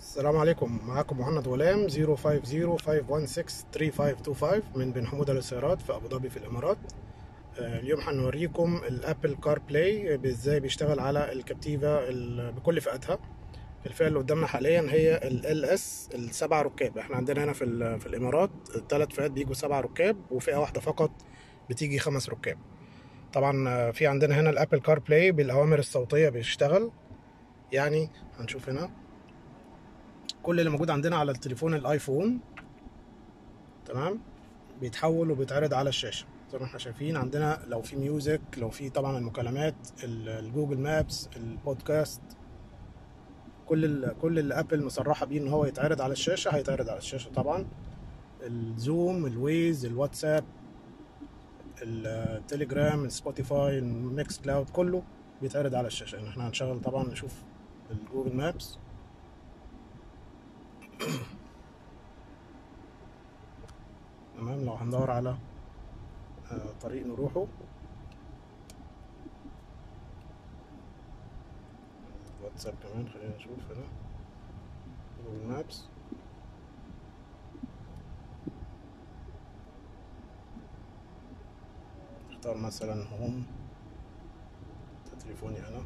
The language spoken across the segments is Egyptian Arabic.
السلام عليكم معاكم مهند غلام 050-516-3525 من بن حمودة للسيارات في أبو ظبي في الإمارات آه، اليوم هنوريكم الأبل كار بلاي ازاي بيشتغل على الكابتيفا ال- بكل فئاتها الفئة اللي قدامنا حاليا هي ال اس السبع ركاب احنا عندنا هنا في, ال- في الإمارات الثلاث فئات بيجوا سبع ركاب وفئة واحدة فقط بتيجي خمس ركاب طبعا آه، في عندنا هنا الأبل كار بلاي بالأوامر الصوتية بيشتغل يعني هنشوف هنا كل اللي موجود عندنا على التليفون الايفون تمام بيتحول وبيتعرض على الشاشه زي ما احنا شايفين عندنا لو في ميوزك لو في طبعا المكالمات ال- الجوجل مابس البودكاست كل ال كل اللي ابل مصرحه بيه ان هو يتعرض على الشاشه هيتعرض على الشاشه طبعا الزوم الويز الواتساب التليجرام السبوتيفاي الميكس كلاود كله بيتعرض على الشاشه يعني احنا هنشغل طبعا نشوف الجوجل مابس تمام لو هندور على آه، طريق نروحه واتساب كمان خلينا نشوف هنا جوجل مابس اختار مثلا هوم ده تليفوني انا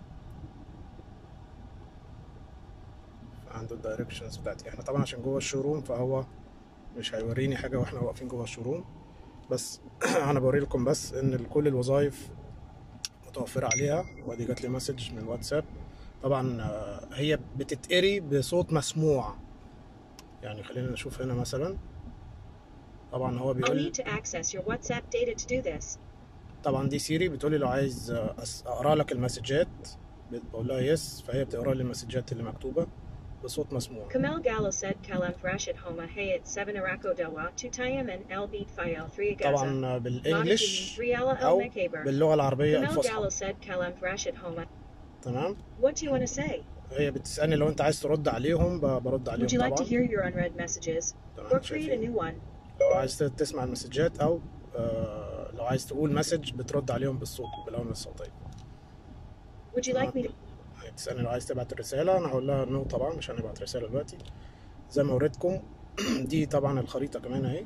عنده الدايركشنز بتاعتي احنا طبعا عشان جوه الشوروم فهو مش هيوريني حاجة واحنا واقفين جوه الشوروم بس انا بوري لكم بس ان كل الوظائف متوفرة عليها وادي جات لي مسج من الواتساب طبعا آه، هي بتتقري بصوت مسموع يعني خلينا نشوف هنا مثلا طبعا هو I'll بيقول need to access your WhatsApp data to do this. طبعا دي سيري بتقولي لو عايز آه، أس- اقرا لك المسجات بقول لها يس فهي بتقرا لي المسجات اللي مكتوبة بصوت مسموع Kamel Gallo said Kalam Frashat Homa Hayat 7 Arako Dawa 2 Tayam and El Beat Fayel 3 Agaza. طبعا بالانجلش 3 Ella او El Mekaber. باللغة العربية Kamel الفصحى Gallo said Kalam Frashat Homa. تمام What do you want to say? هي بتسألني لو انت عايز ترد عليهم ب- برد عليهم Would you like to طبعا hear your unread messages? تمام Or create a شايفين new one? لو عايز تسمع المسجات او آه، لو عايز تقول مسج بترد عليهم بالصوت بالاوامر الصوتيه Would you like me to? هي بتسالني لو عايز تبعت الرساله انا هقول لها نو طبعا مش هنبعت رساله دلوقتي زي ما وريتكم دي طبعا الخريطه كمان اهي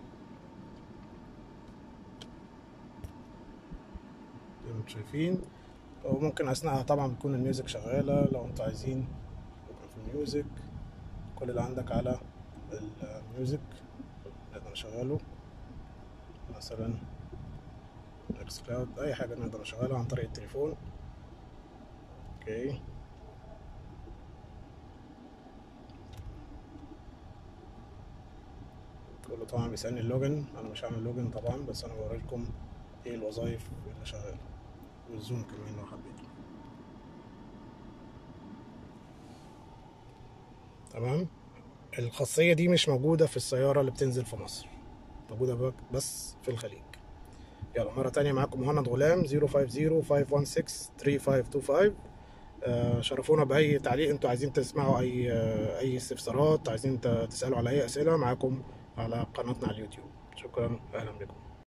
زي ما انتم شايفين وممكن اثناءها طبعا بتكون الميوزك شغاله لو انتوا عايزين يكون في الميوزك كل اللي عندك على الميوزك نقدر نشغله مثلا اكس كلاود اي حاجه نقدر نشغلها عن طريق التليفون اوكي كله طبعا بيسألني اللوجن انا مش هعمل لوجن طبعا بس انا بوريلكم ايه الوظايف اللي شغاله والزوم كمان لو حبيتوا تمام الخاصية دي مش موجودة في السيارة اللي بتنزل في مصر موجودة بك- بس في الخليج يلا مرة تانية معاكم مهند غلام 050-516-3525 آه، شرفونا بأي تعليق انتوا عايزين تسمعوا أي آه، أي استفسارات عايزين ت- تسألوا على أي أسئلة معاكم على قناتنا على اليوتيوب شكرا أهلا بكم